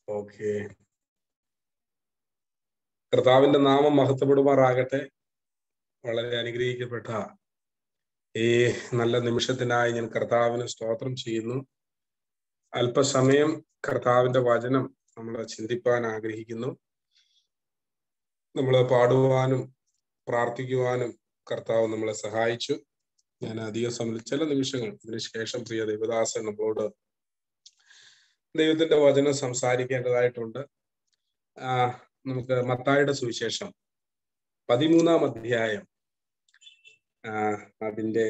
Okay കർത്താവിന്റെ നാമം മഹത്വപ്പെടുമാറാകട്ടെ വളരെ അനുഗ്രഹിക്കപ്പെട്ട ഈ നല്ല നിമിഷത്തിനായി ഞാൻ കർത്താവിന് സ്തോത്രം ചെയ്യുന്നു അല്പസമയം കർത്താവിന്റെ വചനം നമ്മൾ ചിന്തിപ്പാൻ ആഗ്രഹിക്കുന്നു നമ്മൾ പാടുവാനും പ്രാർത്ഥിക്കുവാനും കർത്താവ് നമ്മളെ സഹായിച്ചു ഞാൻ അധിക സമയം ചില നിമിഷങ്ങൾ ഇതിനുശേഷം പ്രിയ ദേവദാസൻ നമ്മളോട് ദൈവത്തിന്റെ വചനം സംസാരിക്കേണ്ടതായിട്ടുണ്ട് ആ നമുക്ക് മത്തായുടെ സുവിശേഷം പതിമൂന്നാം അധ്യായം ആ അതിന്റെ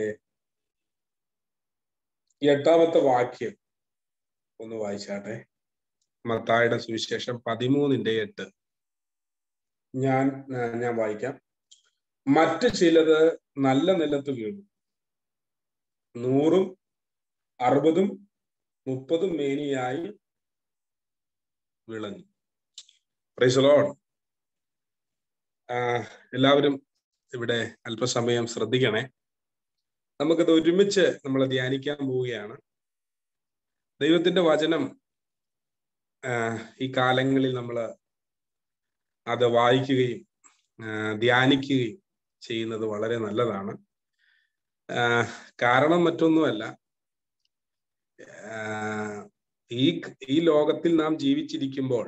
എട്ടാമത്തെ വാക്യം ഒന്ന് വായിച്ചാട്ടെ മത്തായുടെ സുവിശേഷം പതിമൂന്നിന്റെ എട്ട് ഞാൻ ഞാൻ വായിക്കാം മറ്റു ചിലത് നല്ല നിലത്ത് വീണു നൂറും അറുപതും മുപ്പതും മേനിയായി വിളഞ്ഞു പ്രൈസലോൺ എല്ലാവരും ഇവിടെ അല്പസമയം ശ്രദ്ധിക്കണേ നമുക്കത് ഒരുമിച്ച് നമ്മൾ ധ്യാനിക്കാൻ പോവുകയാണ് ദൈവത്തിന്റെ വചനം ഈ കാലങ്ങളിൽ നമ്മൾ അത് വായിക്കുകയും ധ്യാനിക്കുകയും ചെയ്യുന്നത് വളരെ നല്ലതാണ് കാരണം മറ്റൊന്നുമല്ല ഈ ഈ ലോകത്തിൽ നാം ജീവിച്ചിരിക്കുമ്പോൾ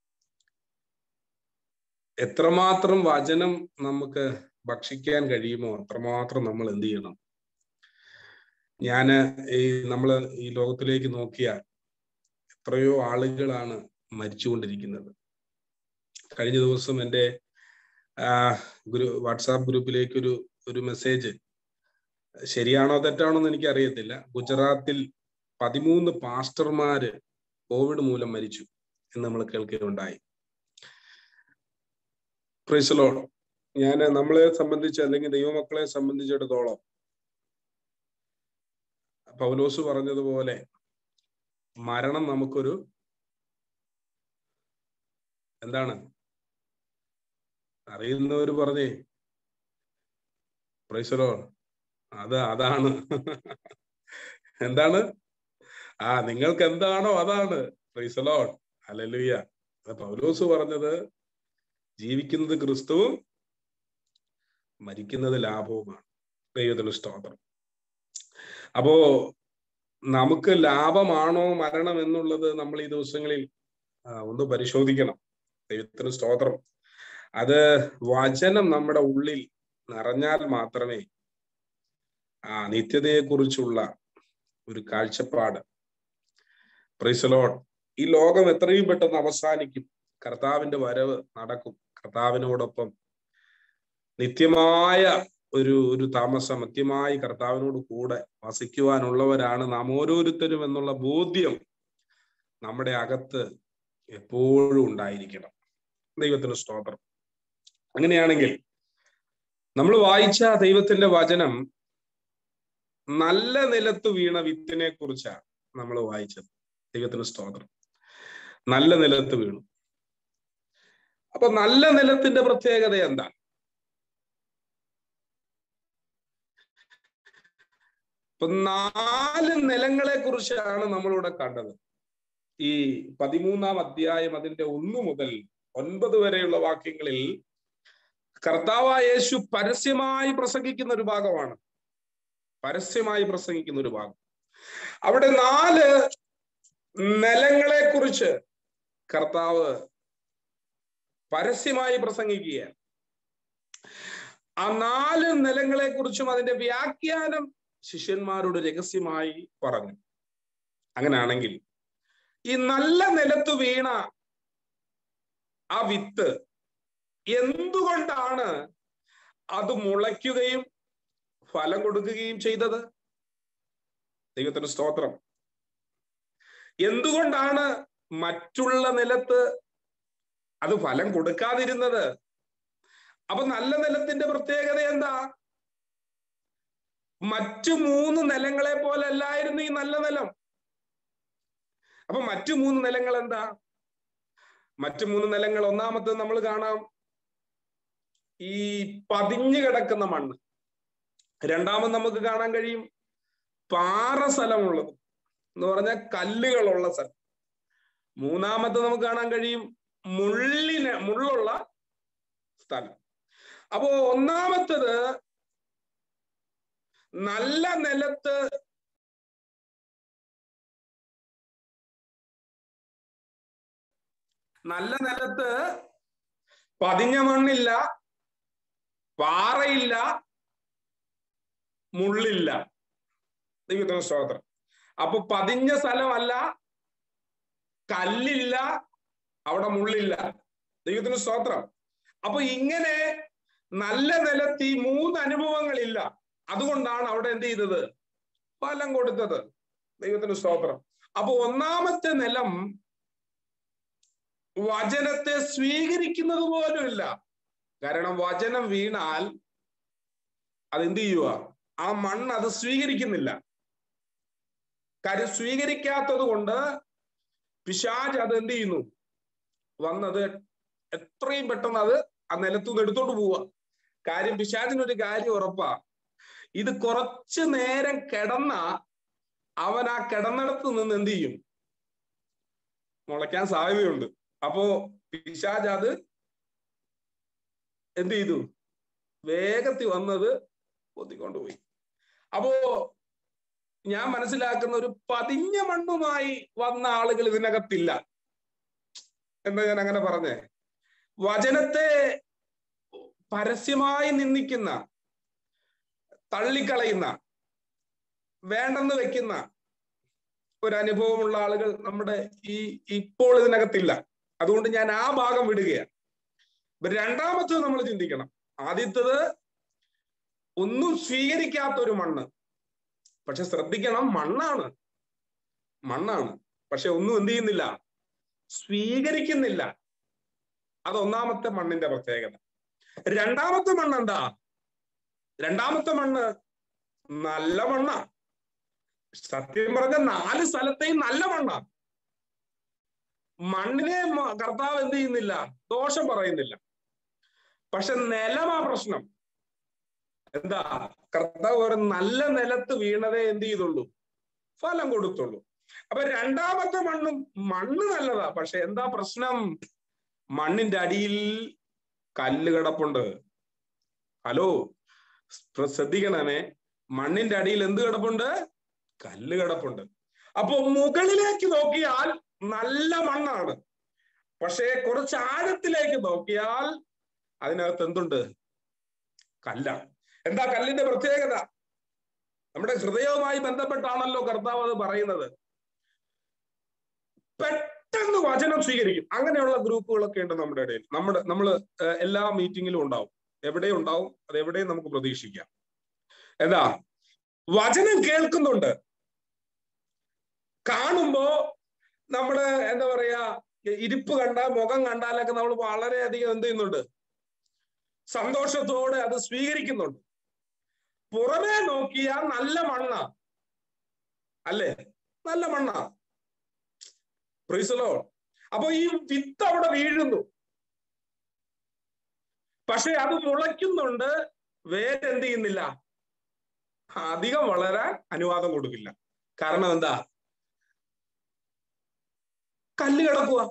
എത്രമാത്രം വചനം നമുക്ക് ഭക്ഷിക്കാൻ കഴിയുമോ അത്രമാത്രം നമ്മൾ എന്ത് ചെയ്യണം ഞാന് ഈ നമ്മൾ ഈ ലോകത്തിലേക്ക് നോക്കിയാൽ എത്രയോ ആളുകളാണ് മരിച്ചുകൊണ്ടിരിക്കുന്നത് കഴിഞ്ഞ ദിവസം എൻ്റെ ഗ്രൂ വാട്സാപ്പ് ഗ്രൂപ്പിലേക്ക് ഒരു ഒരു മെസ്സേജ് ശരിയാണോ തെറ്റാണോ എന്ന് എനിക്ക് അറിയത്തില്ല ഗുജറാത്തിൽ പതിമൂന്ന് പാസ്റ്റർമാര് കോവിഡ് മൂലം മരിച്ചു എന്ന് നമ്മൾ കേൾക്കുകയുണ്ടായി പ്രീസലോ ഞാൻ നമ്മളെ സംബന്ധിച്ച് അല്ലെങ്കിൽ ദൈവമക്കളെ സംബന്ധിച്ചിടത്തോളം പൗലോസ് പറഞ്ഞതുപോലെ മരണം നമുക്കൊരു എന്താണ് അറിയുന്നവർ പറഞ്ഞേ പ്രൈസലോ അത് അതാണ് എന്താണ് ആ നിങ്ങൾക്ക് എന്താണോ അതാണ് പ്രൈസലോൺ അലലുയ പൗലോസ് പറഞ്ഞത് ജീവിക്കുന്നത് ക്രിസ്തുവും മരിക്കുന്നത് ലാഭവുമാണ് ദൈവത്തിന് സ്തോത്രം അപ്പോ നമുക്ക് ലാഭമാണോ മരണം എന്നുള്ളത് നമ്മൾ ഈ ദിവസങ്ങളിൽ ഒന്ന് പരിശോധിക്കണം ദൈവത്തിന് സ്തോത്രം അത് വചനം നമ്മുടെ ഉള്ളിൽ നിറഞ്ഞാൽ മാത്രമേ ആ നിത്യതയെക്കുറിച്ചുള്ള ഒരു കാഴ്ചപ്പാട് പ്രിസലോൺ ഈ ലോകം എത്രയും പെട്ടെന്ന് അവസാനിക്കും കർത്താവിന്റെ വരവ് നടക്കും കർത്താവിനോടൊപ്പം നിത്യമായ ഒരു ഒരു താമസം നിത്യമായി കർത്താവിനോട് കൂടെ വസിക്കുവാനുള്ളവരാണ് നാം ഓരോരുത്തരും എന്നുള്ള ബോധ്യം നമ്മുടെ അകത്ത് എപ്പോഴും ഉണ്ടായിരിക്കണം ദൈവത്തിന് സ്തോത്രം അങ്ങനെയാണെങ്കിൽ നമ്മൾ വായിച്ച ദൈവത്തിന്റെ വചനം നല്ല നിലത്ത് വീണ വിത്തിനെ കുറിച്ചാണ് നമ്മൾ വായിച്ചത് ദൈവത്തിന് സ്തോത്രം നല്ല നിലത്ത് വീണു അപ്പൊ നല്ല നിലത്തിന്റെ പ്രത്യേകത എന്താ ഇപ്പൊ നാല് നിലങ്ങളെ കുറിച്ചാണ് നമ്മളിവിടെ കണ്ടത് ഈ പതിമൂന്നാം അധ്യായം അതിന്റെ ഒന്നു മുതൽ ഒൻപത് വരെയുള്ള വാക്യങ്ങളിൽ കർത്താവായ യേശു പരസ്യമായി പ്രസംഗിക്കുന്ന ഒരു ഭാഗമാണ് പരസ്യമായി പ്രസംഗിക്കുന്ന ഒരു ഭാഗം അവിടെ നാല് നിലങ്ങളെ കുറിച്ച് കർത്താവ് പരസ്യമായി പ്രസംഗിക്കുകയാണ് ആ നാല് നിലങ്ങളെ കുറിച്ചും അതിന്റെ വ്യാഖ്യാനം ശിഷ്യന്മാരോട് രഹസ്യമായി പറഞ്ഞു അങ്ങനെയാണെങ്കിൽ ഈ നല്ല നിലത്ത് വീണ ആ വിത്ത് എന്തുകൊണ്ടാണ് അത് മുളയ്ക്കുകയും ഫലം കൊടുക്കുകയും ചെയ്തത് ദൈവത്തിന് സ്തോത്രം എന്തുകൊണ്ടാണ് മറ്റുള്ള നിലത്ത് അത് ഫലം കൊടുക്കാതിരുന്നത് അപ്പൊ നല്ല നിലത്തിന്റെ പ്രത്യേകത എന്താ മറ്റു മൂന്ന് നിലങ്ങളെ പോലെ അല്ലായിരുന്നു ഈ നല്ല നിലം അപ്പൊ മറ്റു മൂന്ന് നിലങ്ങൾ എന്താ മറ്റു മൂന്ന് നിലങ്ങൾ ഒന്നാമത്തെ നമ്മൾ കാണാം ഈ പതിഞ്ഞു കിടക്കുന്ന മണ്ണ് രണ്ടാമത് നമുക്ക് കാണാൻ കഴിയും പാറ സ്ഥലമുള്ളത് എന്ന് പറഞ്ഞാൽ കല്ലുകളുള്ള സ്ഥലം മൂന്നാമത്തെ നമുക്ക് കാണാൻ കഴിയും മുള്ളിന് മുള്ളുള്ള സ്ഥലം അപ്പോ ഒന്നാമത്തത് നല്ല നിലത്ത് നല്ല നിലത്ത് പതിഞ്ഞ മണ്ണില്ല പാറയില്ല മുള്ളില്ല ദൈവത്തിന് സ്തോത്രം അപ്പൊ പതിഞ്ഞ സ്ഥലമല്ല കല്ലില്ല അവിടെ മുള്ളില്ല ദൈവത്തിന് സ്തോത്രം അപ്പൊ ഇങ്ങനെ നല്ല നിലത്ത് ഈ മൂന്ന് അനുഭവങ്ങളില്ല അതുകൊണ്ടാണ് അവിടെ എന്ത് ചെയ്തത് ഫലം കൊടുത്തത് ദൈവത്തിന് സ്തോത്രം അപ്പൊ ഒന്നാമത്തെ നിലം വചനത്തെ സ്വീകരിക്കുന്നത് പോലുമില്ല കാരണം വചനം വീണാൽ അതെന്ത് ചെയ്യുക ആ മണ്ണ് അത് സ്വീകരിക്കുന്നില്ല കാര്യം സ്വീകരിക്കാത്തത് കൊണ്ട് പിശാജ് അത് എന്ത് ചെയ്യുന്നു വന്നത് എത്രയും പെട്ടെന്ന് അത് ആ നിലത്തുനിന്ന് എടുത്തോണ്ട് പോവുക കാര്യം പിശാചിനൊരു കാര്യം ഉറപ്പാ ഇത് കുറച്ചു നേരം കിടന്ന അവൻ ആ കിടന്നിടത്ത് നിന്ന് എന്ത് ചെയ്യും മുളയ്ക്കാൻ സാധ്യതയുണ്ട് അപ്പോ പിശാജ് അത് എന്ത് ചെയ്തു വേഗത്തിൽ വന്നത് പൊത്തിക്കൊണ്ടുപോയി അപ്പോ ഞാൻ മനസ്സിലാക്കുന്ന ഒരു പതിഞ്ഞ മണ്ണുമായി വന്ന ആളുകൾ ഇതിനകത്തില്ല എന്താ ഞാൻ അങ്ങനെ പറഞ്ഞേ വചനത്തെ പരസ്യമായി നിന്ദിക്കുന്ന തള്ളിക്കളയുന്ന വേണ്ടെന്ന് വെക്കുന്ന ഒരു അനുഭവമുള്ള ആളുകൾ നമ്മുടെ ഈ ഇപ്പോൾ ഇതിനകത്തില്ല അതുകൊണ്ട് ഞാൻ ആ ഭാഗം വിടുകയാണ് രണ്ടാമത്തത് നമ്മൾ ചിന്തിക്കണം ആദ്യത്തത് ഒന്നും സ്വീകരിക്കാത്ത ഒരു മണ്ണ് പക്ഷെ ശ്രദ്ധിക്കണം മണ്ണാണ് മണ്ണാണ് പക്ഷെ ഒന്നും എന്ത് ചെയ്യുന്നില്ല സ്വീകരിക്കുന്നില്ല അത് ഒന്നാമത്തെ മണ്ണിന്റെ പ്രത്യേകത രണ്ടാമത്തെ മണ്ണ് എന്താ രണ്ടാമത്തെ മണ്ണ് നല്ല മണ്ണ സത്യം പറഞ്ഞ നാല് സ്ഥലത്തെയും നല്ല മണ്ണ മണ്ണിനെ കർത്താവ് എന്ത് ചെയ്യുന്നില്ല ദോഷം പറയുന്നില്ല പക്ഷെ നിലമാ പ്രശ്നം എന്താ കർത്താവ് ഒരു നല്ല നിലത്ത് വീണതേ എന്ത് ചെയ്തുള്ളൂ ഫലം കൊടുത്തുള്ളൂ അപ്പൊ രണ്ടാമത്തെ മണ്ണും മണ്ണ് നല്ലതാ പക്ഷെ എന്താ പ്രശ്നം മണ്ണിന്റെ അടിയിൽ കല്ല് കിടപ്പുണ്ട് ഹലോ ശ്രദ്ധിക്കണമേ മണ്ണിന്റെ അടിയിൽ എന്ത് കിടപ്പുണ്ട് കല്ല് കിടപ്പുണ്ട് അപ്പൊ മുകളിലേക്ക് നോക്കിയാൽ നല്ല മണ്ണാണ് പക്ഷേ കുറച്ച് ആഴത്തിലേക്ക് നോക്കിയാൽ അതിനകത്ത് എന്തുണ്ട് കല്ലാണ് എന്താ കല്ലിന്റെ പ്രത്യേകത നമ്മുടെ ഹൃദയവുമായി ബന്ധപ്പെട്ടാണല്ലോ കർത്താവ് അത് പറയുന്നത് പെട്ടെന്ന് വചനം സ്വീകരിക്കും അങ്ങനെയുള്ള ഗ്രൂപ്പുകളൊക്കെ ഉണ്ട് നമ്മുടെ ഇടയിൽ നമ്മുടെ നമ്മൾ എല്ലാ മീറ്റിങ്ങിലും ഉണ്ടാവും എവിടെ ഉണ്ടാവും അത് എവിടെയും നമുക്ക് പ്രതീക്ഷിക്കാം എന്താ വചനം കേൾക്കുന്നുണ്ട് കാണുമ്പോ നമ്മള് എന്താ പറയാ ഇരിപ്പ് കണ്ട മുഖം കണ്ടാലൊക്കെ നമ്മൾ വളരെയധികം എന്ത് ചെയ്യുന്നുണ്ട് സന്തോഷത്തോടെ അത് സ്വീകരിക്കുന്നുണ്ട് പുറമേ നോക്കിയാൽ നല്ല മണ്ണ അല്ലേ നല്ല മണ്ണ പ്രീസലോ അപ്പൊ ഈ വിത്ത് അവിടെ വീഴുന്നു പക്ഷെ അത് മുളയ്ക്കുന്നുണ്ട് വേറെ എന്ത് ചെയ്യുന്നില്ല അധികം വളരാൻ അനുവാദം കൊടുക്കില്ല കാരണം എന്താ കല്ല് കിടക്കുക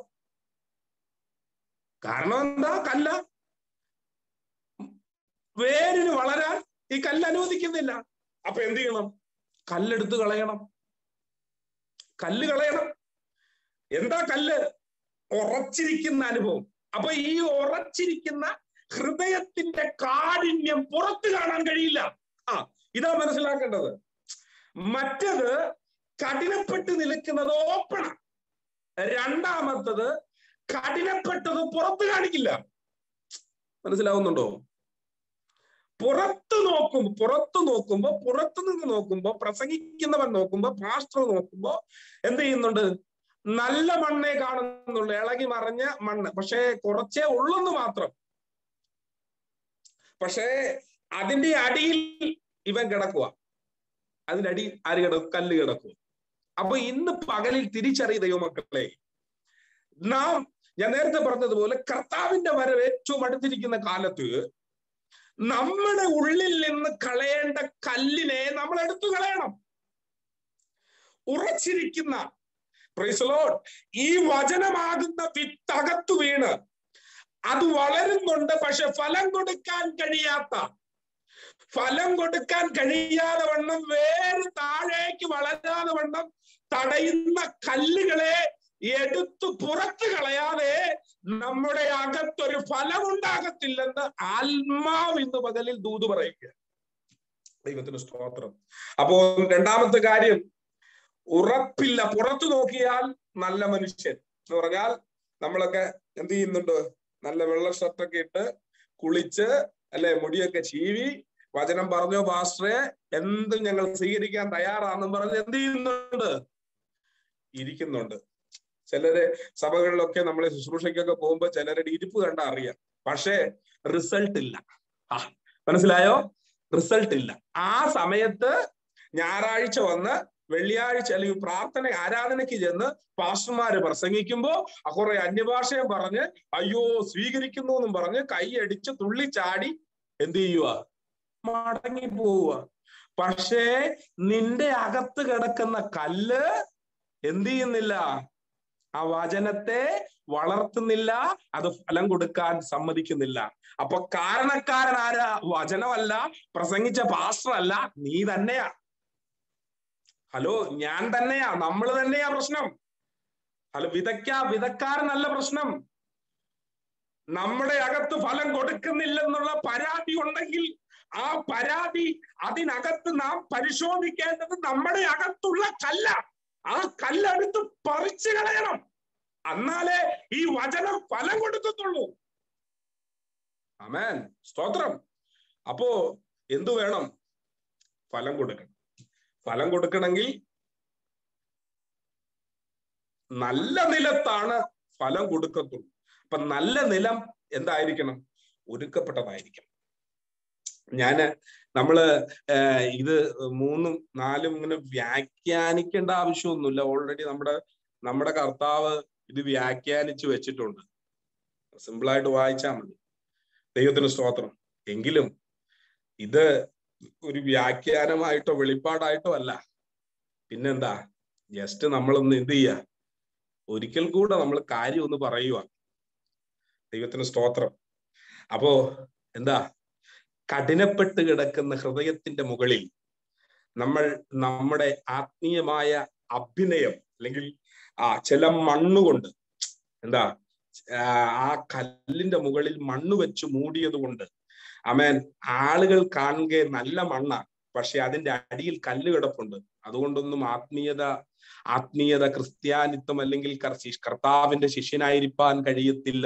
കാരണം എന്താ കല്ല വേരിന് വളരാൻ ഈ കല്ല് അനുവദിക്കുന്നില്ല അപ്പൊ എന്ത് ചെയ്യണം കല്ലെടുത്ത് കളയണം കല്ല് കളയണം എന്താ കല്ല് ഉറച്ചിരിക്കുന്ന അനുഭവം അപ്പൊ ഈ ഉറച്ചിരിക്കുന്ന ഹൃദയത്തിന്റെ കാഠിന്യം പുറത്ത് കാണാൻ കഴിയില്ല ആ ഇതാ മനസ്സിലാക്കേണ്ടത് മറ്റത് കഠിനപ്പെട്ട് നിൽക്കുന്നത് ഓപ്പണ രണ്ടാമത്തത് കഠിനപ്പെട്ടത് പുറത്ത് കാണിക്കില്ല മനസ്സിലാവുന്നുണ്ടോ പുറത്ത് നോക്കും പുറത്ത് നോക്കുമ്പോ പുറത്തു നിന്ന് നോക്കുമ്പോ പ്രസംഗിക്കുന്നവൻ നോക്കുമ്പോ പാസ്റ്റർ നോക്കുമ്പോ എന്ത് ചെയ്യുന്നുണ്ട് നല്ല മണ്ണേ കാണുന്നുള്ളൂ ഇളകി മറിഞ്ഞ മണ്ണ് പക്ഷേ കുറച്ചേ ഉള്ളെന്ന് മാത്രം പക്ഷേ അതിന്റെ അടിയിൽ ഇവൻ കിടക്കുക അതിന്റെ അടി ആര് കിടക്കും കല്ല് കിടക്കുക അപ്പൊ ഇന്ന് പകലിൽ തിരിച്ചറിയ ദൈവമക്കളെ നാം ഞാൻ നേരത്തെ പറഞ്ഞതുപോലെ കർത്താവിന്റെ വരവ് ഏറ്റവും അടുത്തിരിക്കുന്ന കാലത്ത് നമ്മുടെ ഉള്ളിൽ നിന്ന് കളയേണ്ട കല്ലിനെ നമ്മൾ എടുത്തു കളയണം ഉറച്ചിരിക്കുന്ന പ്രൈസലോൺ ഈ വചനമാകുന്ന വിത്തകത്തു വീണ് അത് വളരുന്നുണ്ട് പക്ഷെ ഫലം കൊടുക്കാൻ കഴിയാത്ത ഫലം കൊടുക്കാൻ കഴിയാതെ വണ്ണം വേര് താഴേക്ക് വളരാതെ വണ്ണം തടയുന്ന കല്ലുകളെ എടുത്തു പുറത്തു കളയാതെ നമ്മുടെ അകത്തൊരു ഫലം ഉണ്ടാകത്തില്ലെന്ന് ആത്മാവ് ഇന്ന് പകലിൽ ദൂത് പറയുക ദൈവത്തിന് സ്തോത്രം അപ്പോ രണ്ടാമത്തെ കാര്യം ഉറപ്പില്ല പുറത്തു നോക്കിയാൽ നല്ല മനുഷ്യൻ എന്ന് പറഞ്ഞാൽ നമ്മളൊക്കെ എന്ത് ചെയ്യുന്നുണ്ട് നല്ല വെള്ള ഷർട്ടൊക്കെ ഇട്ട് കുളിച്ച് അല്ലെ മുടിയൊക്കെ ചീവി വചനം പറഞ്ഞോ പാസ്റ്ററെ എന്തും ഞങ്ങൾ സ്വീകരിക്കാൻ തയ്യാറാണെന്നും പറഞ്ഞ് എന്ത് ചെയ്യുന്നുണ്ട് ഇരിക്കുന്നുണ്ട് ചിലര് സഭകളിലൊക്കെ നമ്മളെ ശുശ്രൂഷയ്ക്കൊക്കെ പോകുമ്പോ ചിലരുടെ ഇരിപ്പ് കണ്ട അറിയാം പക്ഷേ റിസൾട്ട് ഇല്ല ആ മനസ്സിലായോ റിസൾട്ട് ഇല്ല ആ സമയത്ത് ഞായറാഴ്ച വന്ന് വെള്ളിയാഴ്ച അല്ലെങ്കിൽ പ്രാർത്ഥന ആരാധനയ്ക്ക് ചെന്ന് പാസ്റ്റർമാര് പ്രസംഗിക്കുമ്പോ കുറെ അന്യഭാഷയും പറഞ്ഞ് അയ്യോ സ്വീകരിക്കുന്നു എന്നും പറഞ്ഞ് കൈയടിച്ച് തുള്ളിച്ചാടി എന്ത് ചെയ്യുക മടങ്ങി പോവുക പക്ഷേ നിന്റെ അകത്ത് കിടക്കുന്ന കല്ല് എന്ത് ചെയ്യുന്നില്ല ആ വചനത്തെ വളർത്തുന്നില്ല അത് ഫലം കൊടുക്കാൻ സമ്മതിക്കുന്നില്ല അപ്പൊ കാരണക്കാരൻ ആരാ വചനമല്ല പ്രസംഗിച്ച പാസ്റ്റർ അല്ല നീ തന്നെയാ ഹലോ ഞാൻ തന്നെയാ നമ്മൾ തന്നെയാ പ്രശ്നം ഹലോ വിതയ്ക്ക വിതക്കാരനല്ല പ്രശ്നം നമ്മുടെ അകത്ത് ഫലം കൊടുക്കുന്നില്ലെന്നുള്ള പരാതി ഉണ്ടെങ്കിൽ ആ പരാതി അതിനകത്ത് നാം പരിശോധിക്കേണ്ടത് നമ്മുടെ അകത്തുള്ള കല്ല ആ കല്ലെടുത്ത് പറിച്ചു കളയണം എന്നാലേ ഈ വചനം ഫലം കൊടുക്കത്തുള്ളൂ അമേൻ സ്തോത്രം അപ്പോ എന്തു വേണം ഫലം കൊടുക്കണം ഫലം കൊടുക്കണമെങ്കിൽ നല്ല നിലത്താണ് ഫലം കൊടുക്കത്തുള്ളൂ അപ്പൊ നല്ല നിലം എന്തായിരിക്കണം ഒരുക്കപ്പെട്ടതായിരിക്കണം ഞാന് നമ്മള് ഇത് മൂന്നും നാലും ഇങ്ങനെ വ്യാഖ്യാനിക്കേണ്ട ആവശ്യമൊന്നുമില്ല ഓൾറെഡി നമ്മുടെ നമ്മുടെ കർത്താവ് ഇത് വ്യാഖ്യാനിച്ചു വെച്ചിട്ടുണ്ട് സിമ്പിളായിട്ട് വായിച്ചാൽ മതി ദൈവത്തിന് സ്തോത്രം എങ്കിലും ഇത് ഒരു വ്യാഖ്യാനമായിട്ടോ വെളിപ്പാടായിട്ടോ അല്ല പിന്നെന്താ ജസ്റ്റ് നമ്മളൊന്ന് എന്ത് ചെയ്യുക ഒരിക്കൽ കൂടെ നമ്മൾ കാര്യം ഒന്ന് പറയുക ദൈവത്തിന് സ്തോത്രം അപ്പോ എന്താ കഠിനപ്പെട്ട് കിടക്കുന്ന ഹൃദയത്തിന്റെ മുകളിൽ നമ്മൾ നമ്മുടെ ആത്മീയമായ അഭിനയം അല്ലെങ്കിൽ ആ ചില മണ്ണുകൊണ്ട് എന്താ ആ കല്ലിന്റെ മുകളിൽ മണ്ണ് വെച്ച് മൂടിയത് കൊണ്ട് അമേൻ ആളുകൾ കാണുക നല്ല മണ്ണ പക്ഷെ അതിന്റെ അടിയിൽ കല്ല് കിടപ്പുണ്ട് അതുകൊണ്ടൊന്നും ആത്മീയത ആത്മീയത ക്രിസ്ത്യാനിത്വം അല്ലെങ്കിൽ കർത്താവിന്റെ ശിഷ്യനായിരിക്കാൻ കഴിയത്തില്ല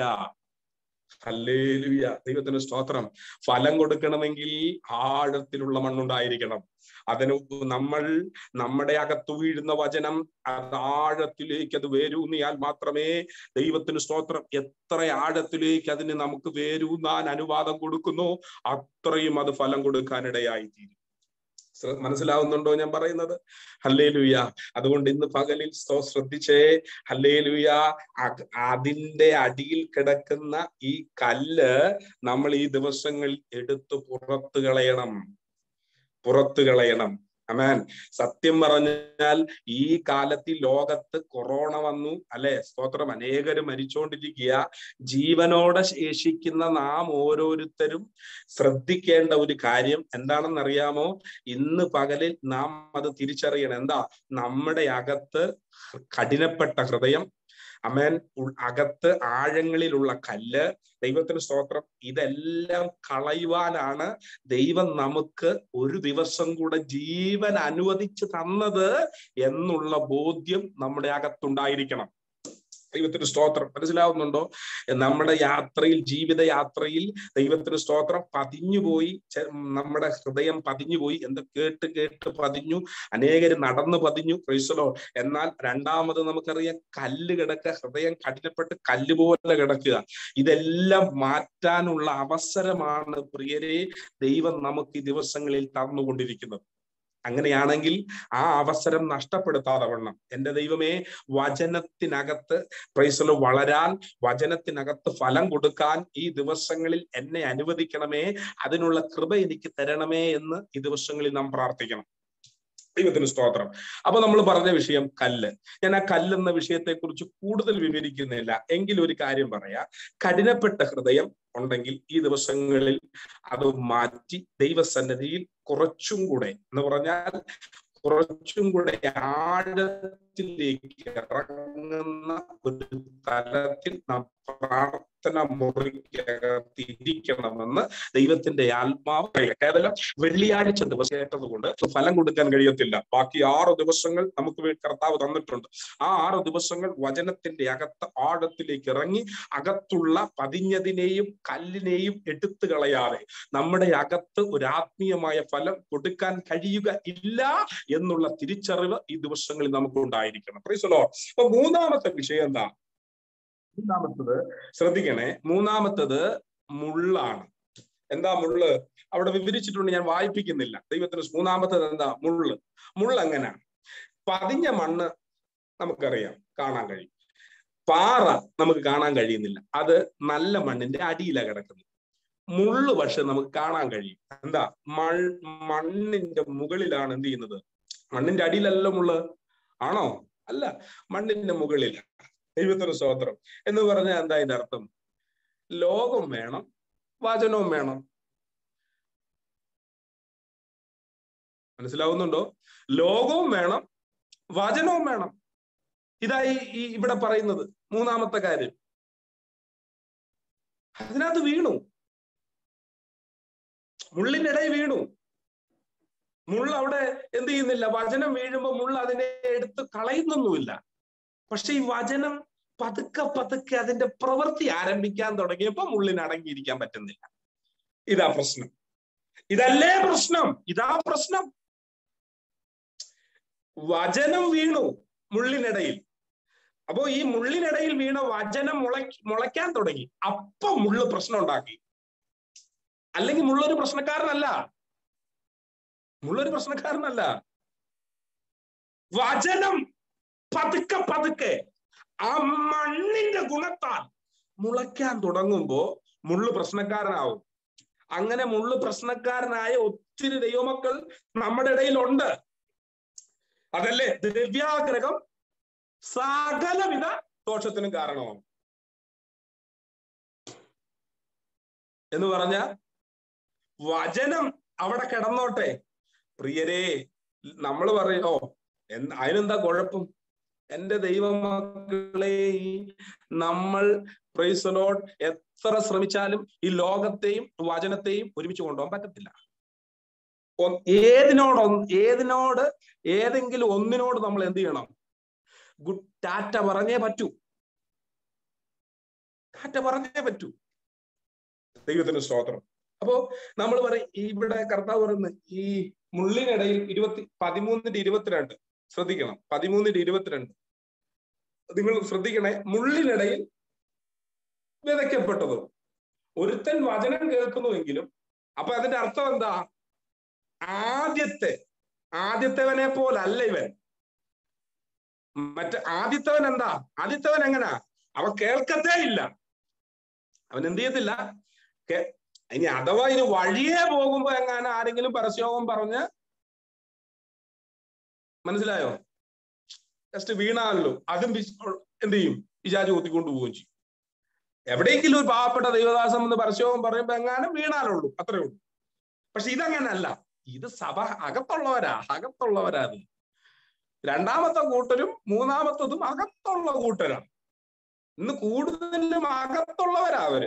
ഹല്ലേലുയ ദൈവത്തിന് സ്തോത്രം ഫലം കൊടുക്കണമെങ്കിൽ ആഴത്തിലുള്ള മണ്ണുണ്ടായിരിക്കണം അതിന് നമ്മൾ നമ്മുടെ അകത്ത് വീഴുന്ന വചനം അത് ആഴത്തിലേക്ക് അത് വേരൂന്നിയാൽ മാത്രമേ ദൈവത്തിന് സ്തോത്രം എത്ര ആഴത്തിലേക്ക് അതിന് നമുക്ക് വേരൂന്നാൻ അനുവാദം കൊടുക്കുന്നു അത്രയും അത് ഫലം കൊടുക്കാനിടയായി തീരും മനസ്സിലാവുന്നുണ്ടോ ഞാൻ പറയുന്നത് ഹല്ലേ ലുയ അതുകൊണ്ട് ഇന്ന് പകലിൽ ശ്രദ്ധിച്ചേ ഹല്ലേ ലുയ അതിന്റെ അടിയിൽ കിടക്കുന്ന ഈ കല്ല് നമ്മൾ ഈ ദിവസങ്ങളിൽ എടുത്തു പുറത്തു കളയണം പുറത്തു കളയണം അമാൻ സത്യം പറഞ്ഞാൽ ഈ കാലത്ത് ലോകത്ത് കൊറോണ വന്നു അല്ലെ സ്തോത്രം അനേകര് മരിച്ചുകൊണ്ടിരിക്കുക ജീവനോടെ ശേഷിക്കുന്ന നാം ഓരോരുത്തരും ശ്രദ്ധിക്കേണ്ട ഒരു കാര്യം എന്താണെന്നറിയാമോ ഇന്ന് പകലിൽ നാം അത് തിരിച്ചറിയണം എന്താ നമ്മുടെ അകത്ത് കഠിനപ്പെട്ട ഹൃദയം അമേൻ അകത്ത് ആഴങ്ങളിലുള്ള കല്ല് ദൈവത്തിന് സ്തോത്രം ഇതെല്ലാം കളയുവാനാണ് ദൈവം നമുക്ക് ഒരു ദിവസം കൂടെ ജീവൻ അനുവദിച്ചു തന്നത് എന്നുള്ള ബോധ്യം നമ്മുടെ അകത്തുണ്ടായിരിക്കണം ദൈവത്തിന് സ്തോത്രം മനസ്സിലാവുന്നുണ്ടോ നമ്മുടെ യാത്രയിൽ ജീവിത യാത്രയിൽ ദൈവത്തിന് സ്തോത്രം പതിഞ്ഞുപോയി നമ്മുടെ ഹൃദയം പതിഞ്ഞുപോയി എന്ത് കേട്ട് കേട്ട് പതിഞ്ഞു അനേകര് നടന്നു പതിഞ്ഞു ക്രൈസ്തലോ എന്നാൽ രണ്ടാമത് നമുക്കറിയാം കല്ല് കിടക്കുക ഹൃദയം കഠിനപ്പെട്ട് കല്ല് പോലെ കിടക്കുക ഇതെല്ലാം മാറ്റാനുള്ള അവസരമാണ് പ്രിയരെ ദൈവം നമുക്ക് ഈ ദിവസങ്ങളിൽ തന്നുകൊണ്ടിരിക്കുന്നത് അങ്ങനെയാണെങ്കിൽ ആ അവസരം നഷ്ടപ്പെടുത്താതെ വണ്ണം എൻ്റെ ദൈവമേ വചനത്തിനകത്ത് പ്രൈസല് വളരാൻ വചനത്തിനകത്ത് ഫലം കൊടുക്കാൻ ഈ ദിവസങ്ങളിൽ എന്നെ അനുവദിക്കണമേ അതിനുള്ള കൃപ എനിക്ക് തരണമേ എന്ന് ഈ ദിവസങ്ങളിൽ നാം പ്രാർത്ഥിക്കണം ദൈവത്തിന് സ്തോത്രം അപ്പൊ നമ്മൾ പറഞ്ഞ വിഷയം കല്ല് ഞാൻ ആ കല്ലെന്ന വിഷയത്തെ കുറിച്ച് കൂടുതൽ വിവരിക്കുന്നില്ല എങ്കിലും ഒരു കാര്യം പറയാം കഠിനപ്പെട്ട ഹൃദയം ഉണ്ടെങ്കിൽ ഈ ദിവസങ്ങളിൽ അത് മാറ്റി ദൈവസന്നിധിയിൽ കുറച്ചും കൂടെ എന്ന് പറഞ്ഞാൽ കുറച്ചും കൂടെ ആഴത്തിലേക്ക് ഇറങ്ങുന്ന ഒരു തലത്തിൽ നാം പ്രാർത്ഥന മുറിക്കകത്തിരിക്കണമെന്ന് ദൈവത്തിന്റെ ആത്മാവ് പറയുക. കേവലം വെള്ളിയാഴ്ച ദിവസം കേട്ടതുകൊണ്ട് ഫലം കൊടുക്കാൻ കഴിയത്തില്ല ബാക്കി ആറ് ദിവസങ്ങൾ നമുക്ക് വേ- കർത്താവ് തന്നിട്ടുണ്ട് ആ ആറ് ദിവസങ്ങൾ വചനത്തിന്റെ അകത്ത് ആഴത്തിലേക്ക് ഇറങ്ങി അകത്തുള്ള പതിഞ്ഞതിനെയും കല്ലിനെയും എടുത്തു കളയാതെ നമ്മുടെ അകത്ത് ഒരു ആത്മീയമായ ഫലം കൊടുക്കാൻ കഴിയുക ഇല്ല എന്നുള്ള തിരിച്ചറിവ് ഈ ദിവസങ്ങളിൽ നമുക്ക് ഉണ്ടായിരിക്കണം പ്രീസലോ അപ്പൊ മൂന്നാമത്തെ വിഷയം എന്താ മൂന്നാമത്തത് ശ്രദ്ധിക്കണേ മൂന്നാമത്തത് മുള്ളാണ് എന്താ മുള്ള് അവിടെ വിവരിച്ചിട്ടുണ്ട് ഞാൻ വായിപ്പിക്കുന്നില്ല ദൈവത്തിന് മൂന്നാമത്തത് എന്താ മുള്ള് മുള്ള് എങ്ങനെയാണ് പതിഞ്ഞ മണ്ണ് നമുക്കറിയാം കാണാൻ കഴിയും പാറ നമുക്ക് കാണാൻ കഴിയുന്നില്ല അത് നല്ല മണ്ണിന്റെ അടിയിലാണ് കിടക്കുന്നത് മുള്ള് പക്ഷെ നമുക്ക് കാണാൻ കഴിയും എന്താ മൺ മണ്ണിന്റെ മുകളിലാണ് എന്ത് ചെയ്യുന്നത് മണ്ണിന്റെ അടിയിലല്ല മുള്ള് ആണോ അല്ല മണ്ണിന്റെ മുകളിൽ ദൈവത്തിന് സ്തോത്രം എന്ന് പറഞ്ഞാൽ എന്താ ഇതിന്റെ അർത്ഥം ലോകം വേണം വചനവും വേണം മനസ്സിലാവുന്നുണ്ടോ ലോകവും വേണം വചനവും വേണം ഇതായി ഈ ഇവിടെ പറയുന്നത് മൂന്നാമത്തെ കാര്യം അതിനകത്ത് വീണു മുള്ളിനിടയിൽ വീണു മുള്ള അവിടെ എന്ത് ചെയ്യുന്നില്ല വചനം വീഴുമ്പോ മുള്ള അതിനെ എടുത്ത് കളയുന്നൊന്നുമില്ല പക്ഷെ ഈ വചനം പതുക്കെ പതുക്കെ അതിന്റെ പ്രവൃത്തി ആരംഭിക്കാൻ തുടങ്ങിയപ്പോ മുള്ളിന് അടങ്ങിയിരിക്കാൻ പറ്റുന്നില്ല ഇതാ പ്രശ്നം ഇതല്ലേ പ്രശ്നം ഇതാ പ്രശ്നം വചനം വീണു മുള്ളിനിടയിൽ അപ്പോ ഈ മുള്ളിനിടയിൽ വീണ വചനം മുള മുളയ്ക്കാൻ തുടങ്ങി അപ്പൊ മുള്ള് പ്രശ്നം ഉണ്ടാക്കി അല്ലെങ്കിൽ മുള്ളൊരു പ്രശ്നക്കാരനല്ല മുള്ളൊരു പ്രശ്നക്കാരനല്ല വചനം പതുക്കെ പതുക്കെ ആ മണ്ണിന്റെ ഗുണത്താൽ മുളയ്ക്കാൻ തുടങ്ങുമ്പോ മുള്ളു പ്രശ്നക്കാരനാവും അങ്ങനെ മുള്ളു പ്രശ്നക്കാരനായ ഒത്തിരി ദൈവമക്കൾ നമ്മുടെ ഇടയിലുണ്ട് അതല്ലേ ദ്രവ്യാഗ്രഹം സകലവിധ ദോഷത്തിനും കാരണമാവും എന്ന് പറഞ്ഞ വചനം അവിടെ കിടന്നോട്ടെ പ്രിയരെ നമ്മൾ പറയോ എന്ത് അതിനെന്താ കുഴപ്പം എന്റെ ദൈവമക്കളെ ഈ നമ്മൾ പ്രൈസലോഡ് എത്ര ശ്രമിച്ചാലും ഈ ലോകത്തെയും വചനത്തെയും ഒരുമിച്ച് കൊണ്ടുപോകാൻ പറ്റത്തില്ല ഒ- ഏതിനോട് ഒന്ന്- ഏതിനോട് ഏതെങ്കിലും ഒന്നിനോട് നമ്മൾ എന്ത് ചെയ്യണം ഗുഡ് ടാറ്റ പറഞ്ഞേ പറ്റൂ ടാറ്റ പറഞ്ഞേ പറ്റൂ ദൈവത്തിന് സ്തോത്രം അപ്പോ നമ്മൾ പറയും ഈ ഇവിടെ കർത്താവ് പറയുന്നത് ഈ മുള്ളിനിടയിൽ ഇരുപത്തി പതിമൂന്നിന്റെ ഇരുപത്തിരണ്ട് ശ്രദ്ധിക്കണം പതിമൂന്നിന്റെ ഇരുപത്തിരണ്ട് നിങ്ങൾ ശ്രദ്ധിക്കണേ മുള്ളിനിടയിൽ വിതയ്ക്കപ്പെട്ടതോ ഒരുത്തൻ വചനം കേൾക്കുന്നുവെങ്കിലും അപ്പൊ അതിന്റെ അർത്ഥം എന്താ ആദ്യത്തെ ആദ്യത്തവനെ പോലല്ല ഇവൻ മറ്റേ ആദ്യത്തവൻ എന്താ ആദ്യത്തവൻ എങ്ങനാ അവൻ കേൾക്കത്തേ ഇല്ല അവൻ എന്ത് ചെയ്യത്തില്ല കേ- ഇനി അഥവാ ഇനി വഴിയെ പോകുമ്പോ എങ്ങാനും ആരെങ്കിലും പരസ്യോഗം പറഞ്ഞ് മനസ്സിലായോ ജസ്റ്റ് വീണാണല്ലോ അതും വിശ്- എന്ത് ചെയ്യും പിശാച് കുത്തിക്കൊണ്ട് പോവുകയും ചെയ്യും എവിടെയെങ്കിലും ഒരു പാവപ്പെട്ട ദൈവദാസം എന്ന് പരസ്യവും പറയുമ്പോ എങ്ങാനും വീണാലുള്ളൂ അത്രേ ഉള്ളൂ പക്ഷെ ഇതങ്ങനല്ല ഇത് സഭ അകത്തുള്ളവരാ അകത്തുള്ളവരാ അത് രണ്ടാമത്തെ കൂട്ടരും മൂന്നാമത്തതും അകത്തുള്ള കൂട്ടരാണ് ഇന്ന് കൂടുതലും അകത്തുള്ളവരാ അവര്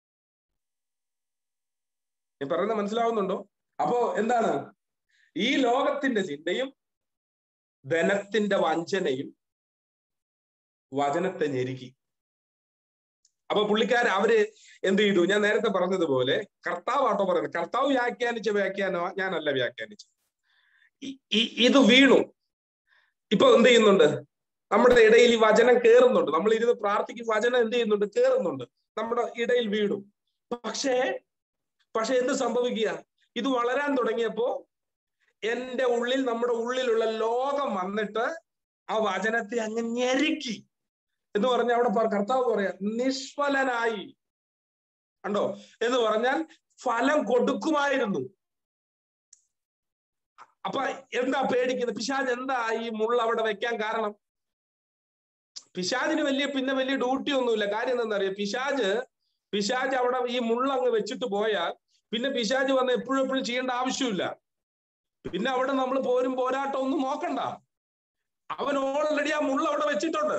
ഞാൻ പറയുന്നത് മനസ്സിലാവുന്നുണ്ടോ അപ്പോ എന്താണ് ഈ ലോകത്തിന്റെ ചിന്തയും ധനത്തിന്റെ വഞ്ചനയും വചനത്തെ ഞെരുക്കി അപ്പൊ പുള്ളിക്കാർ അവര് എന്ത് ചെയ്തു ഞാൻ നേരത്തെ പറഞ്ഞതുപോലെ കർത്താവ് ആട്ടോ പറയുന്നത് കർത്താവ് വ്യാഖ്യാനിച്ച വ്യാഖ്യാനമാ ഞാനല്ല വ്യാഖ്യാനിച്ചത് ഇ- ഇ- ഇത് വീണു ഇപ്പൊ എന്ത് ചെയ്യുന്നുണ്ട് നമ്മുടെ ഇടയിൽ ഈ വചനം കേറുന്നുണ്ട് നമ്മൾ ഇരുന്ന് പ്രാർത്ഥിക്കും വചനം എന്ത് ചെയ്യുന്നുണ്ട് കേറുന്നുണ്ട് നമ്മുടെ ഇടയിൽ വീണു പക്ഷേ പക്ഷെ എന്ത് സംഭവിക്കുക ഇത് വളരാൻ തുടങ്ങിയപ്പോ എന്റെ ഉള്ളിൽ നമ്മുടെ ഉള്ളിലുള്ള ലോകം വന്നിട്ട് ആ വചനത്തെ അങ്ങ് ഞെരുക്കി എന്ന് പറഞ്ഞ അവിടെ പറ- കർത്താവ് പറയാ നിഷ്ഫലനായി കണ്ടോ എന്ന് പറഞ്ഞാൽ ഫലം കൊടുക്കുമായിരുന്നു അപ്പൊ എന്താ പേടിക്കുന്നത് പിശാജ് എന്താ ഈ മുള്ള അവിടെ വെക്കാൻ കാരണം പിശാജിന് വലിയ പിന്നെ വലിയ ഡ്യൂട്ടി ഒന്നുമില്ല കാര്യം എന്താണെന്നറിയാം പിശാജ് പിശാജ് അവിടെ ഈ മുള്ളങ്ങ് വെച്ചിട്ട് പോയാൽ പിന്നെ പിശാജ് വന്ന് എപ്പോഴും എപ്പോഴും ചെയ്യേണ്ട ആവശ്യമില്ല പിന്നെ അവിടെ നമ്മൾ പോരും പോരാട്ടം ഒന്നും നോക്കണ്ട അവൻ ഓൾറെഡി ആ മുള്ള അവിടെ വെച്ചിട്ടുണ്ട്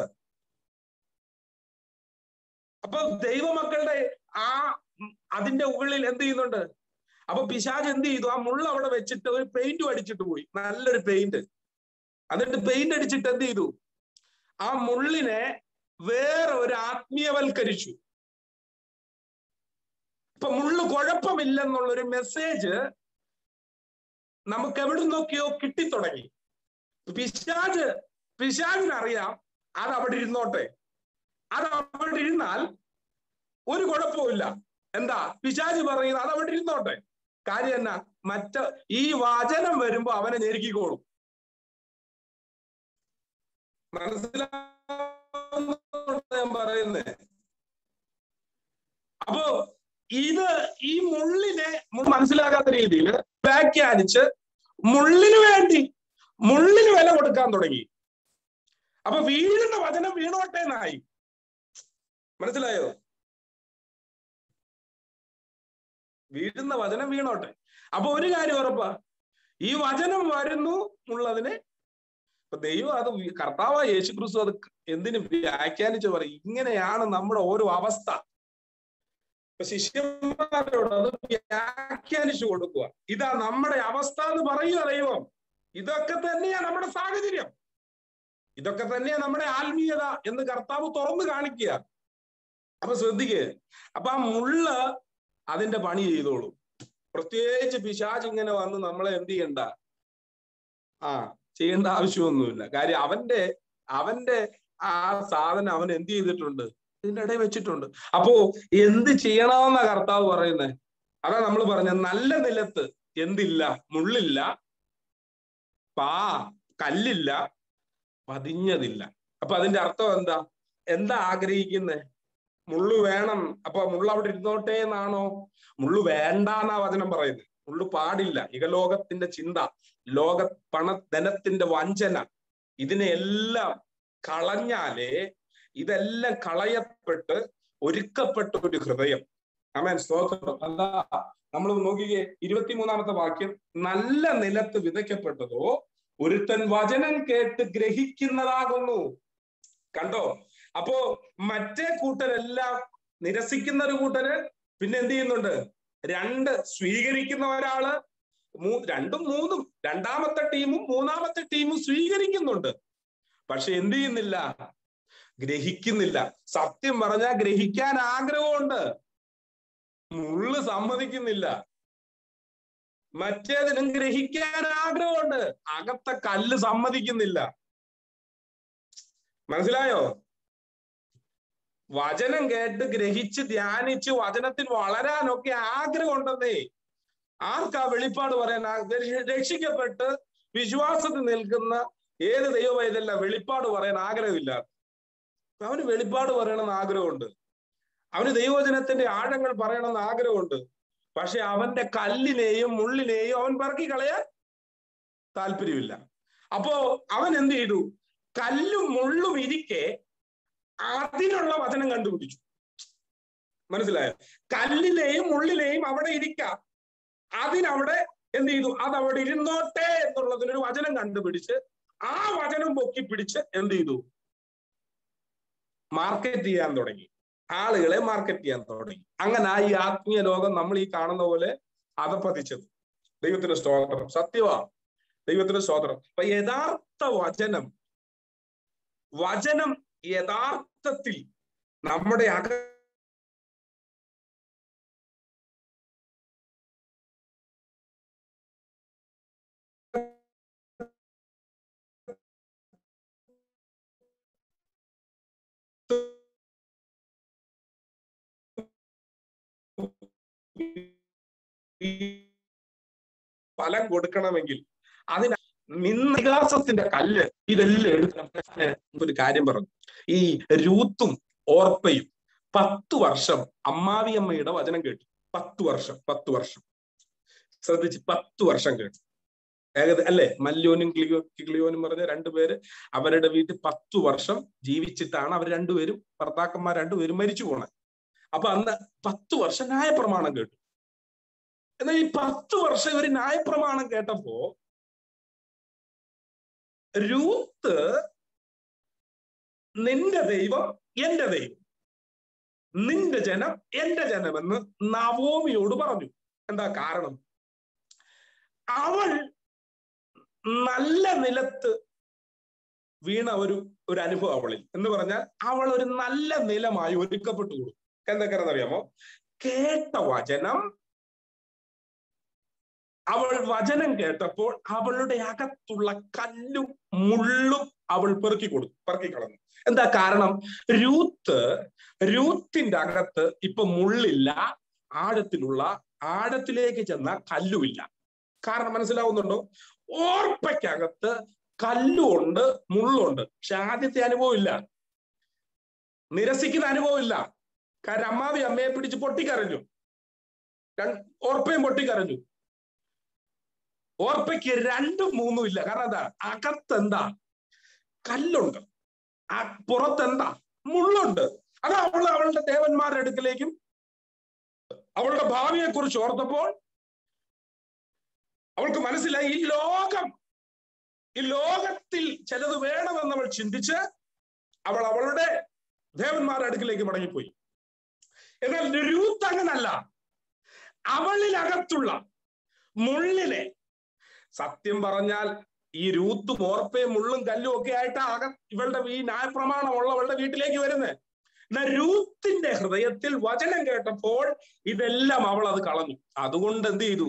അപ്പൊ ദൈവമക്കളുടെ ആ അതിന്റെ ഉള്ളിൽ എന്ത് ചെയ്യുന്നുണ്ട് അപ്പൊ പിശാജ് എന്ത് ചെയ്തു ആ മുള്ള അവിടെ വെച്ചിട്ട് ഒരു പെയിന്റും അടിച്ചിട്ട് പോയി നല്ലൊരു പെയിന്റ് എന്നിട്ട് പെയിന്റ് അടിച്ചിട്ട് എന്ത് ചെയ്തു ആ മുള്ളിനെ വേറെ ഒരു ആത്മീയവൽക്കരിച്ചു ഇപ്പൊ മുള്ളു കുഴപ്പമില്ലെന്നുള്ള ഒരു മെസ്സേജ് നമുക്ക് എവിടെ നോക്കിയോ കിട്ടിത്തുടങ്ങി പിശാജ് പിശാജിനറിയാം അത് അവിടെ ഇരുന്നോട്ടെ അത് അവിടെ ഇരുന്നാൽ ഒരു കുഴപ്പമില്ല എന്താ പിശാജ് പറയുന്നത് അത് അവിടെ ഇരുന്നോട്ടെ കാര്യം എന്നാ മറ്റ ഈ വചനം വരുമ്പോ അവനെ ഞെരുക്കിക്കോളും മനസ്സിലാവുന്ന ഞാൻ പറയുന്നേ അപ്പോ ഇത് ഈ മുള്ളിനെ മനസ്സിലാകാത്ത രീതിയിൽ വ്യാഖ്യാനിച്ച് മുള്ളിന് വേണ്ടി മുള്ളിന് വില കൊടുക്കാൻ തുടങ്ങി അപ്പൊ വീഴുന്ന വചനം വീണോട്ടെ എന്നായി മനസ്സിലായോ വീഴുന്ന വചനം വീണോട്ടെ അപ്പൊ ഒരു കാര്യം ഉറപ്പാ ഈ വചനം വരുന്നു ഉള്ളതിനെ ഇപ്പൊ ദൈവം അത് കർത്താവ് യേശു ക്രിസ്തു അത് എന്തിനു വ്യാഖ്യാനിച്ച് പറയും ഇങ്ങനെയാണ് നമ്മുടെ ഓരോ അവസ്ഥ ഇപ്പൊ ശിഷ്യന്മാരോട് അത് വ്യാഖ്യാനിച്ചു കൊടുക്കുക ഇതാ നമ്മുടെ അവസ്ഥ എന്ന് പറയുക ദൈവം ഇതൊക്കെ തന്നെയാ നമ്മുടെ സാഹചര്യം ഇതൊക്കെ തന്നെയാ നമ്മുടെ ആത്മീയത എന്ന് കർത്താവ് തുറന്നു കാണിക്കുക അപ്പൊ ശ്രദ്ധിക്കുക അപ്പൊ ആ മുള്ള അതിന്റെ പണി ചെയ്തോളൂ പ്രത്യേകിച്ച് പിശാജ് ഇങ്ങനെ വന്ന് നമ്മളെ എന്ത് ചെയ്യണ്ട ആ ചെയ്യേണ്ട ആവശ്യമൊന്നുമില്ല കാര്യം അവന്റെ അവന്റെ ആ സാധനം അവൻ എന്ത് ചെയ്തിട്ടുണ്ട് ഇതിന്റെ ഇടയിൽ വെച്ചിട്ടുണ്ട് അപ്പോ എന്ത് ചെയ്യണമെന്നാ കർത്താവ് പറയുന്നത് അതാ നമ്മൾ പറഞ്ഞ നല്ല നിലത്ത് എന്തില്ല മുള്ളില്ല പാ കല്ലില്ല പതിഞ്ഞതില്ല അപ്പൊ അതിന്റെ അർത്ഥം എന്താ എന്താ ആഗ്രഹിക്കുന്നേ മുള്ളു വേണം അപ്പൊ മുള്ളു അവിടെ ഇരുന്നോട്ടെ എന്നാണോ മുള്ളു വേണ്ട എന്നാ വചനം പറയുന്നത് മുള്ളു പാടില്ല ഇഹലോകത്തിന്റെ ചിന്ത ലോക പണ ധനത്തിന്റെ വഞ്ചന ഇതിനെ എല്ലാം കളഞ്ഞാലേ ഇതെല്ലാം കളയപ്പെട്ട് ഒരുക്കപ്പെട്ട ഒരു ഹൃദയം അമേൻ സ്തോത്രം അതാ നമ്മൾ നോക്കിക്കേ ഇരുപത്തിമൂന്നാമത്തെ വാക്യം നല്ല നിലത്ത് വിതയ്ക്കപ്പെട്ടതോ ഒരുത്തൻ വചനം കേട്ട് ഗ്രഹിക്കുന്നതാകുന്നു കണ്ടോ അപ്പോ മറ്റേ കൂട്ടരെല്ലാം നിരസിക്കുന്ന ഒരു കൂട്ടര് പിന്നെ എന്ത് ചെയ്യുന്നുണ്ട് രണ്ട് സ്വീകരിക്കുന്ന ഒരാള് മൂ രണ്ടും മൂന്നും രണ്ടാമത്തെ ടീമും മൂന്നാമത്തെ ടീമും സ്വീകരിക്കുന്നുണ്ട് പക്ഷെ എന്ത് ചെയ്യുന്നില്ല ഗ്രഹിക്കുന്നില്ല സത്യം പറഞ്ഞാൽ ഗ്രഹിക്കാൻ ആഗ്രഹമുണ്ട് മുള്ളു സമ്മതിക്കുന്നില്ല മറ്റേതിനും ഗ്രഹിക്കാൻ ആഗ്രഹമുണ്ട് അകത്തെ കല്ല് സമ്മതിക്കുന്നില്ല മനസ്സിലായോ വചനം കേട്ട് ഗ്രഹിച്ച് ധ്യാനിച്ച് വചനത്തിൽ വളരാനൊക്കെ ആഗ്രഹമുണ്ടെന്നേ ആർക്കാ വെളിപ്പാട് പറയാൻ രക്ഷിക്കപ്പെട്ട് വിശ്വാസത്തിൽ നിൽക്കുന്ന ഏത് ദൈവവൈതല്ല വെളിപ്പാട് പറയാൻ ആഗ്രഹമില്ല അവന് വെളിപ്പാട് പറയണമെന്ന് ആഗ്രഹമുണ്ട് അവന് ദൈവവചനത്തിന്റെ ആഴങ്ങൾ പറയണമെന്ന് ആഗ്രഹമുണ്ട് പക്ഷെ അവന്റെ കല്ലിനെയും മുള്ളിനെയും അവൻ പറക്കി കളയാൻ താല്പര്യമില്ല അപ്പോ അവൻ എന്ത് ചെയ്തു കല്ലും മുള്ളും ഇരിക്കെ അതിനുള്ള വചനം കണ്ടുപിടിച്ചു മനസ്സിലായോ കല്ലിനെയും മുള്ളിനെയും അവിടെ ഇരിക്കാം അതിനവിടെ എന്ത് ചെയ്തു അത് അവിടെ ഇരുന്നോട്ടെ എന്നുള്ളതിനൊരു വചനം കണ്ടുപിടിച്ച് ആ വചനം പൊക്കി പിടിച്ച് എന്ത് ചെയ്തു മാർക്കറ്റ് ചെയ്യാൻ തുടങ്ങി ആളുകളെ മാർക്കറ്റ് ചെയ്യാൻ തുടങ്ങി അങ്ങനെ ആ ഈ ആത്മീയ ലോകം നമ്മൾ ഈ കാണുന്ന പോലെ അതപ്പതിച്ചത് ദൈവത്തിന്റെ സ്തോത്രം സത്യമാ ദൈവത്തിന്റെ സ്തോത്രം അപ്പൊ യഥാർത്ഥ വചനം വചനം യഥാർത്ഥത്തിൽ നമ്മുടെ അക ഫലം കൊടുക്കണമെങ്കിൽ അതിന് നിന്നകാസത്തിന്റെ കല്ല് ഇതെല്ലാം എടുത്ത് ഒരു കാര്യം പറഞ്ഞു ഈ രൂത്തും ഓർപ്പയും പത്തു വർഷം അമ്മാവിയമ്മയുടെ വചനം കേട്ടു പത്തു വർഷം പത്തു വർഷം ശ്രദ്ധിച്ച് പത്തു വർഷം കേട്ടു ഏകദ അല്ലെ മല്യോനും ക്ലിയോ കിളിയോനും പറഞ്ഞ രണ്ടുപേര് അവരുടെ വീട്ടിൽ പത്തു വർഷം ജീവിച്ചിട്ടാണ് അവർ രണ്ടുപേരും ഭർത്താക്കന്മാർ രണ്ടുപേരും മരിച്ചു പോണത് അപ്പൊ അന്ന് പത്തു വർഷം ന്യായപ്രമാണം കേട്ടു എന്നാൽ ഈ പത്തു വർഷം ഇവർ ന്യായപ്രമാണം കേട്ടപ്പോ രൂത്ത് നിന്റെ ദൈവം എന്റെ ദൈവം നിന്റെ ജനം എന്റെ ജനമെന്ന് നവോമിയോട് പറഞ്ഞു എന്താ കാരണം അവൾ നല്ല നിലത്ത് വീണ ഒരു ഒരു അനുഭവം അവളിൽ എന്ന് പറഞ്ഞാൽ അവൾ ഒരു നല്ല നിലമായി ഒരുക്കപ്പെട്ടു കൊടുക്കും എന്തൊക്കെയാണെന്നറിയാമോ കേട്ട വചനം അവൾ വചനം കേട്ടപ്പോൾ അവളുടെ അകത്തുള്ള കല്ലും മുള്ളും അവൾ പെറുക്കി കൊടുത്തു പെറുക്കി കളഞ്ഞു എന്താ കാരണം രൂത്ത് രൂത്തിന്റെ അകത്ത് ഇപ്പൊ മുള്ളില്ല ആഴത്തിലുള്ള ആഴത്തിലേക്ക് ചെന്ന കല്ലുമില്ല കാരണം മനസ്സിലാവുന്നുണ്ടോ ഓർപ്പയ്ക്കകത്ത് കല്ലുണ്ട് മുള്ളുണ്ട് പക്ഷെ ആദ്യത്തെ അനുഭവം ഇല്ല നിരസിക്കുന്ന അനുഭവം ഇല്ല കാരണം അമ്മാവി അമ്മയെ പിടിച്ച് പൊട്ടിക്കരഞ്ഞു ഓർപ്പയും പൊട്ടിക്കരഞ്ഞു ഓർപ്പയ്ക്ക് രണ്ടും മൂന്നും ഇല്ല കാരണം എന്താ അകത്തെന്താ കല്ലുണ്ട് ആ പുറത്തെന്താ മുള്ളുണ്ട് അത് അവൾ അവളുടെ ദേവന്മാരുടെ അടുക്കലേക്കും അവളുടെ ഭാവിയെ കുറിച്ച് ഓർത്തപ്പോൾ അവൾക്ക് മനസ്സിലായി ഈ ലോകം ഈ ലോകത്തിൽ ചിലത് വേണമെന്ന് അവൾ ചിന്തിച്ച് അവൾ അവളുടെ ദേവന്മാരുടെ അടുക്കിലേക്ക് മടങ്ങിപ്പോയി എന്നാൽ രൂത്ത് അങ്ങനല്ല അവളിലകത്തുള്ള മുള്ളിനെ സത്യം പറഞ്ഞാൽ ഈ രൂത്തും ഓർപ്പയും മുള്ളും കല്ലും ഒക്കെ ആയിട്ട് ആകെ ഇവളുടെ ഈ ന്യായപ്രമാണമുള്ള അവളുടെ വീട്ടിലേക്ക് വരുന്നത് എന്നാൽ രൂത്തിന്റെ ഹൃദയത്തിൽ വചനം കേട്ടപ്പോൾ ഇതെല്ലാം അവൾ അത് കളഞ്ഞു അതുകൊണ്ട് എന്ത് ചെയ്തു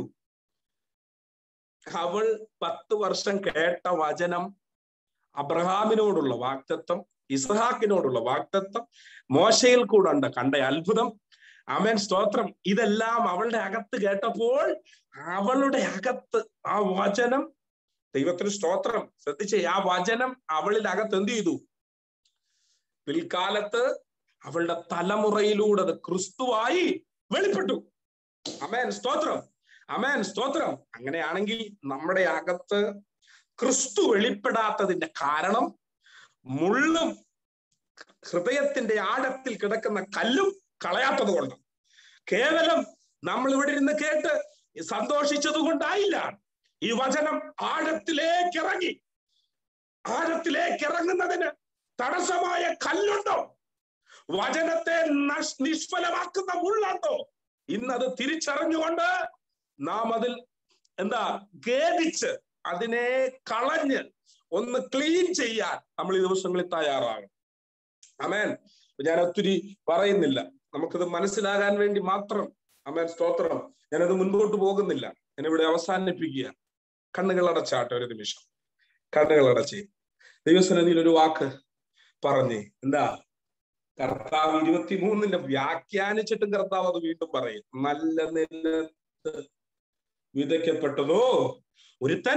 അവൾ പത്ത് വർഷം കേട്ട വചനം അബ്രഹാമിനോടുള്ള വാക്തത്വം ഇസ്ഹാക്കിനോടുള്ള വാക്തത്വം മോശയിൽ കൂടെ കണ്ട അത്ഭുതം അമേൻ സ്തോത്രം ഇതെല്ലാം അവളുടെ അകത്ത് കേട്ടപ്പോൾ അവളുടെ അകത്ത് ആ വചനം ദൈവത്തിന് സ്തോത്രം ശ്രദ്ധിച്ചേ ആ വചനം അവളിൽ അകത്ത് എന്ത് ചെയ്തു പിൽക്കാലത്ത് അവളുടെ തലമുറയിലൂടെ അത് ക്രിസ്തുവായി വെളിപ്പെട്ടു അമേൻ സ്തോത്രം അമേൻ സ്തോത്രം അങ്ങനെയാണെങ്കിൽ നമ്മുടെ അകത്ത് ക്രിസ്തു വെളിപ്പെടാത്തതിന്റെ കാരണം മുള്ളും ഹൃദയത്തിന്റെ ആഴത്തിൽ കിടക്കുന്ന കല്ലും കളയാത്തത് കൊണ്ട് കേവലം നമ്മൾ ഇവിടെ ഇരുന്ന് കേട്ട് സന്തോഷിച്ചത് കൊണ്ടായില്ല ഈ വചനം ആഴത്തിലേക്ക് ഇറങ്ങി ആഴത്തിലേക്ക് ഇറങ്ങുന്നതിന് തടസ്സമായ കല്ലുണ്ടോ വചനത്തെ നിഷ്ഫലമാക്കുന്ന മുള്ളുണ്ടോ ഇന്നത് തിരിച്ചറിഞ്ഞുകൊണ്ട് നാം അതിൽ എന്താ ഖേദിച്ച് അതിനെ കളഞ്ഞ് ഒന്ന് ക്ലീൻ ചെയ്യാൻ നമ്മൾ ഈ ദിവസങ്ങളിൽ തയ്യാറാകണം അമേൻ ഞാൻ ഒത്തിരി പറയുന്നില്ല നമുക്കിത് മനസ്സിലാകാൻ വേണ്ടി മാത്രം അമേൻ സ്തോത്രം ഞാനത് മുൻപോട്ട് പോകുന്നില്ല ഞാൻ ഇവിടെ അവസാനിപ്പിക്കുക കണ്ണുകൾ അടച്ചാട്ടെ ഒരു നിമിഷം കണ്ണുകൾ അടച്ച് ദൈവസന്നിധിയിൽ ഒരു വാക്ക് പറഞ്ഞേ എന്താ കർത്താവ് ഇരുപത്തിമൂന്നിന്റെ വ്യാഖ്യാനിച്ചിട്ടും കർത്താവ് അത് വീണ്ടും പറയും നല്ല നിലത്ത് വിതയ്ക്കപ്പെട്ടതോ ഒരുത്തൻ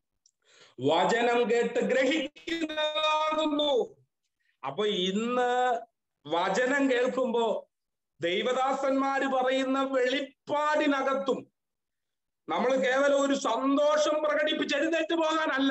വചനം കേട്ട് ഗ്രഹിക്കുന്നതാകുന്നു അപ്പൊ ഇന്ന് വചനം കേൾക്കുമ്പോ ദൈവദാസന്മാര് പറയുന്ന വെളിപ്പാടിനകത്തും നമ്മൾ കേവലം ഒരു സന്തോഷം പ്രകടിപ്പിച്ച് എഴുന്നേറ്റ് പോകാനല്ല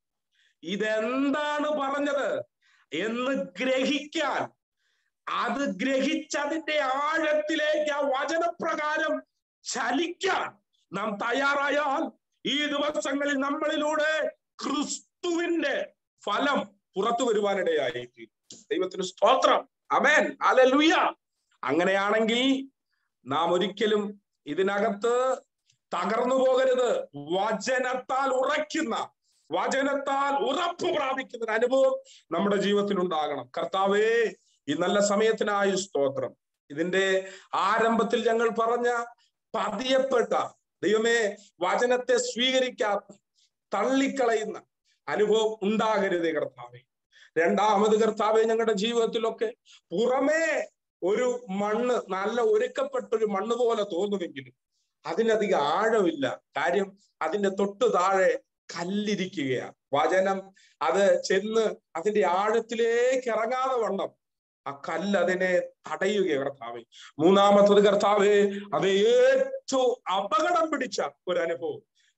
ഇതെന്താണ് പറഞ്ഞത് എന്ന് ഗ്രഹിക്കാൻ അത് ഗ്രഹിച്ചതിന്റെ ആഴത്തിലേക്ക് ആ വചനപ്രകാരം ചലിക്കാൻ നാം തയ്യാറായാൽ ഈ ദിവസങ്ങളിൽ നമ്മളിലൂടെ ക്രിസ്തുവിന്റെ ഫലം പുറത്തു വരുവാനിടയായി ദൈവത്തിന് സ്തോത്രം അമേൻ അലലുയ അങ്ങനെയാണെങ്കിൽ നാം ഒരിക്കലും ഇതിനകത്ത് തകർന്നു പോകരുത് വചനത്താൽ ഉറയ്ക്കുന്ന വചനത്താൽ ഉറപ്പ് പ്രാപിക്കുന്ന ഒരു അനുഭവം നമ്മുടെ ജീവിതത്തിൽ ഉണ്ടാകണം കർത്താവേ ഈ നല്ല സമയത്തിനായി സ്തോത്രം ഇതിന്റെ ആരംഭത്തിൽ ഞങ്ങൾ പറഞ്ഞ പതിയപ്പെട്ട ദൈവമേ വചനത്തെ സ്വീകരിക്കാത്ത തള്ളിക്കളയുന്ന അനുഭവം ഉണ്ടാകരുതേ കർത്താവേ രണ്ടാമത് കർത്താവെ ഞങ്ങളുടെ ജീവിതത്തിലൊക്കെ പുറമേ ഒരു മണ്ണ് നല്ല ഒരുക്കപ്പെട്ട ഒരു മണ്ണ് പോലെ തോന്നുമെങ്കിലും അതിനധികം ആഴമില്ല കാര്യം അതിന്റെ തൊട്ടു താഴെ കല്ലിരിക്കുകയാണ് വചനം അത് ചെന്ന് അതിന്റെ ആഴത്തിലേക്ക് ഇറങ്ങാതെ വണ്ണം ആ കല്ല് അതിനെ തടയുക കർത്താവെ മൂന്നാമത്തത് കർത്താവെ അത് ഏറ്റവും അപകടം പിടിച്ച ഒരു അനുഭവം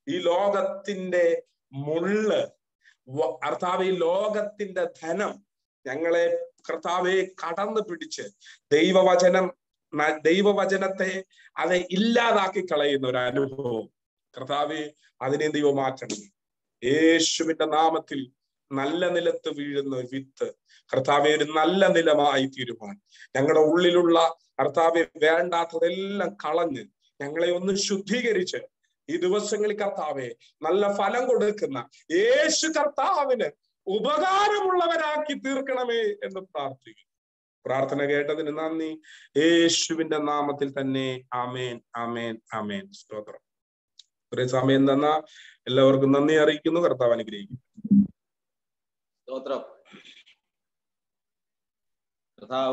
ഈ ലോകത്തിന്റെ മുള്ള് വ- കർത്താവ് ഈ ലോകത്തിന്റെ ധനം ഞങ്ങളെ കർത്താവെ കടന്നു പിടിച്ച് ദൈവവചനം ന- ദൈവവചനത്തെ അത് ഇല്ലാതാക്കി കളയുന്ന ഒരു അനുഭവം കർത്താവെ അതിനെ ദൈവം മാറ്റണം യേശുവിന്റെ നാമത്തിൽ നല്ല നിലത്ത് വീഴുന്ന ഒരു വിത്ത് കർത്താവെ ഒരു നല്ല നിലമായി തീരുവാൻ ഞങ്ങളുടെ ഉള്ളിലുള്ള കർത്താവെ വേണ്ടാത്തതെല്ലാം കളഞ്ഞ് ഞങ്ങളെ ഒന്ന് ശുദ്ധീകരിച്ച് ഈ ദിവസങ്ങളിൽ കർത്താവെ നല്ല ഫലം കൊടുക്കുന്ന യേശു കർത്താവിന് ഉപകാരമുള്ളവരാക്കി തീർക്കണമേ എന്ന് പ്രാർത്ഥിക്കുന്നു പ്രാർത്ഥന കേട്ടതിന് നന്ദി യേശുവിന്റെ നാമത്തിൽ തന്നെ ആമേൻ ആമേൻ ആമേൻ സ്തോത്രം കുറെ സമയം തന്ന എല്ലാവർക്കും നന്ദി അറിയിക്കുന്നു കർത്താവ് അനുഗ്രഹിക്കും സ്തോത്രം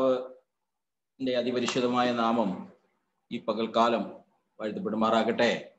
കർത്താവിന്റെ അതിപരിശുദ്ധമായ നാമം ഈ പകൽക്കാലം വാഴ്ത്തപ്പെടുമാറാകട്ടെ